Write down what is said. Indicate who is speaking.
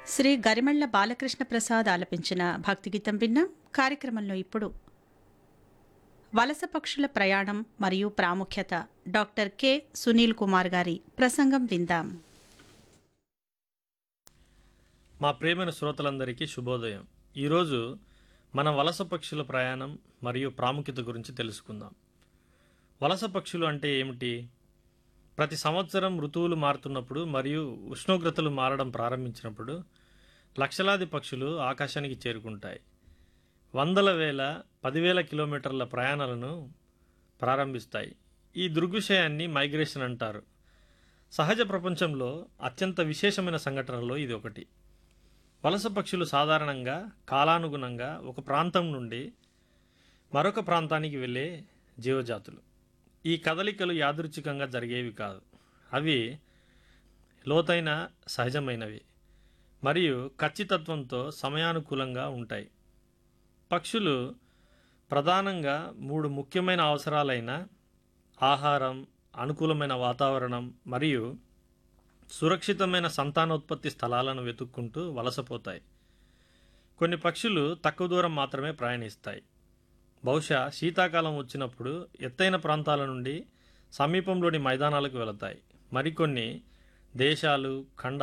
Speaker 1: శ్రీ గరిమళ్ళ బాలకృష్ణ ప్రసాద్ ఆలపించిన భక్తిగీతం విన్నాం కార్యక్రమంలో ఇప్పుడు వలస పక్షుల ప్రయాణం మరియు ప్రాముఖ్యత డాక్టర్ కె సునీల్ కుమార్ గారి ప్రసంగం విందాం
Speaker 2: మా ప్రియమైన శ్రోతలందరికీ శుభోదయం ఈరోజు మన వలస పక్షుల ప్రయాణం మరియు ప్రాముఖ్యత గురించి తెలుసుకుందాం వలస పక్షులు అంటే ఏమిటి ప్రతి సంవత్సరం ఋతువులు మారుతున్నప్పుడు మరియు ఉష్ణోగ్రతలు మారడం ప్రారంభించినప్పుడు లక్షలాది పక్షులు ఆకాశానికి చేరుకుంటాయి వందల వేల పదివేల కిలోమీటర్ల ప్రయాణాలను ప్రారంభిస్తాయి ఈ దృగ్విషయాన్ని మైగ్రేషన్ అంటారు సహజ ప్రపంచంలో అత్యంత విశేషమైన సంఘటనలో ఇది ఒకటి వలస పక్షులు సాధారణంగా కాలానుగుణంగా ఒక ప్రాంతం నుండి మరొక ప్రాంతానికి వెళ్ళే జీవజాతులు ఈ కదలికలు యాదృచ్ఛికంగా జరిగేవి కాదు అవి లోతైన సహజమైనవి మరియు ఖచ్చితత్వంతో సమయానుకూలంగా ఉంటాయి పక్షులు ప్రధానంగా మూడు ముఖ్యమైన అవసరాలైన ఆహారం అనుకూలమైన వాతావరణం మరియు సురక్షితమైన సంతానోత్పత్తి స్థలాలను వెతుక్కుంటూ వలసపోతాయి కొన్ని పక్షులు తక్కువ దూరం మాత్రమే ప్రయాణిస్తాయి బహుశా శీతాకాలం వచ్చినప్పుడు ఎత్తైన ప్రాంతాల నుండి సమీపంలోని మైదానాలకు వెళతాయి మరికొన్ని దేశాలు ఖండాలు